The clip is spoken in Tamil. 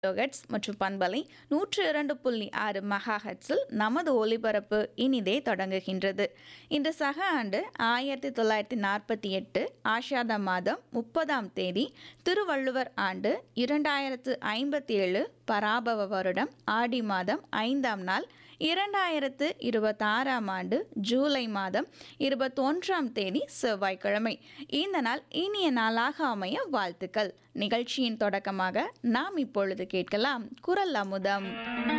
கிலோஹெட்ஸ் மற்றும் பண்பலை நூற்று இரண்டு புள்ளி ஆறு மெகாஹெட்ஸில் நமது ஒலிபரப்பு இனிதே தொடங்குகின்றது இன்று சக ஆண்டு ஆயிரத்தி தொள்ளாயிரத்தி நாற்பத்தி எட்டு ஆஷாத மாதம் முப்பதாம் தேதி திருவள்ளுவர் ஆண்டு இரண்டாயிரத்து ஐம்பத்தி ஏழு பராபவ வருடம் ஆடி மாதம் ஐந்தாம் நாள் இரண்டாயிரத்து இருபத்தாறாம் ஆண்டு ஜூலை மாதம் இருபத்தொன்றாம் தேதி செவ்வாய்க்கிழமை இந்த நாள் இனிய நாளாக அமைய வாழ்த்துக்கள் நிகழ்ச்சியின் தொடக்கமாக நாம் இப்பொழுது கேட்கலாம் குரல் அமுதம்